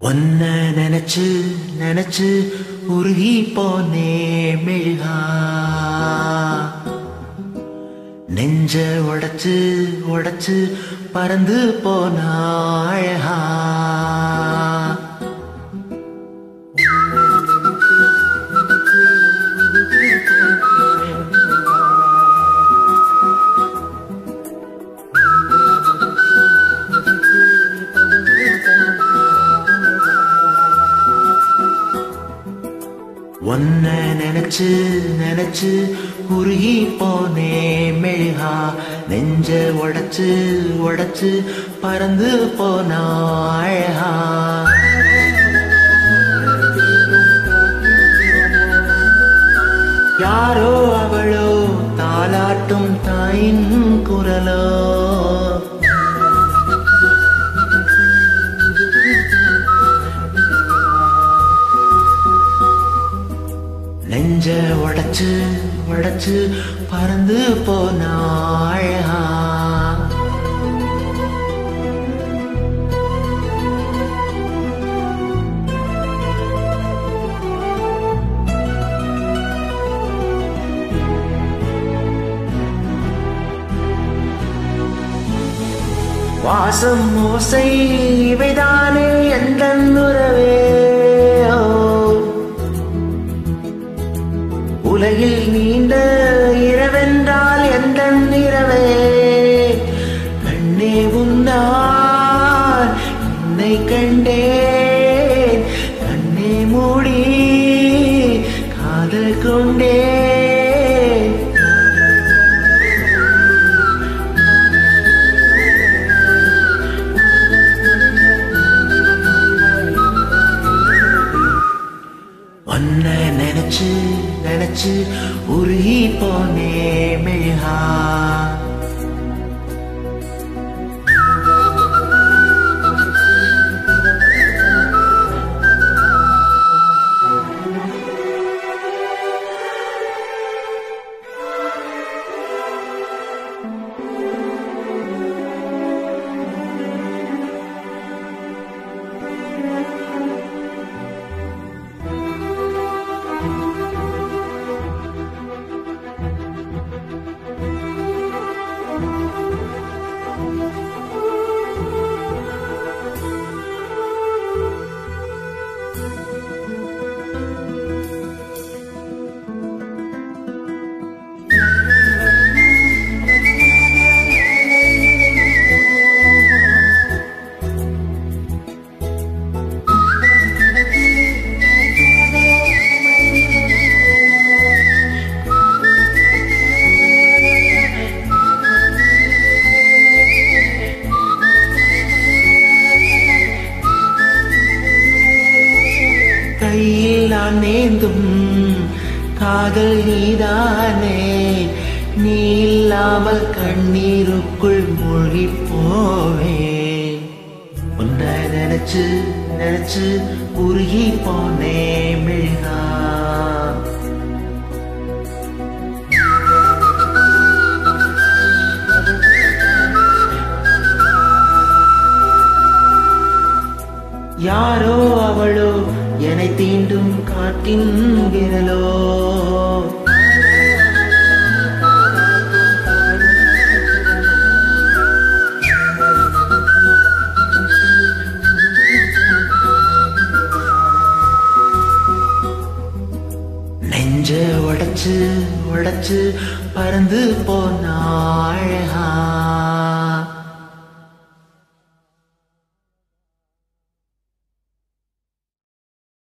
ஒன்ன நினைச்சு நினைச்சு உருகி போனே மெழுகா நெஞ்ச உடைச்சு உடைச்சு பறந்து போனா அழகா ஒன்ன நினைச்சு நினைச்சு உருகி போனே மெழுகா நெஞ்ச உடைச்சு உடைச்சு பறந்து போனா அழகா யாரோ அவளோ தாலாட்டும் தாயின் குரலோ நெஞ்ச உடைச்சு உடைச்சு பறந்து போனா அழகா வாசம் ஓசை இவைதானே எந்த உறவே ஓ. உலகில் நீண்ட இரவென்றால் எந்த இரவே கண்ணே உன்னால் என்னை கண்டேன் கண்ணே மூடி காதல் கொண்டேன் ஒன்ன நினைச்சு நினைச்சு உருகி போனே மெழுகா கையில் நான் நேந்தும் காதல் நீதானே நீ இல்லாமல் கண்ணீருக்குள் மூழ்கி போவேன் உன்னை நினைச்சு நினைச்சு உருகி போனே மெழுகா யாரோ அவளோ என்னை தீண்டும் காட்டின் விரலோ நெஞ்ச உடைச்சு உடைச்சு பறந்து போனா அழகா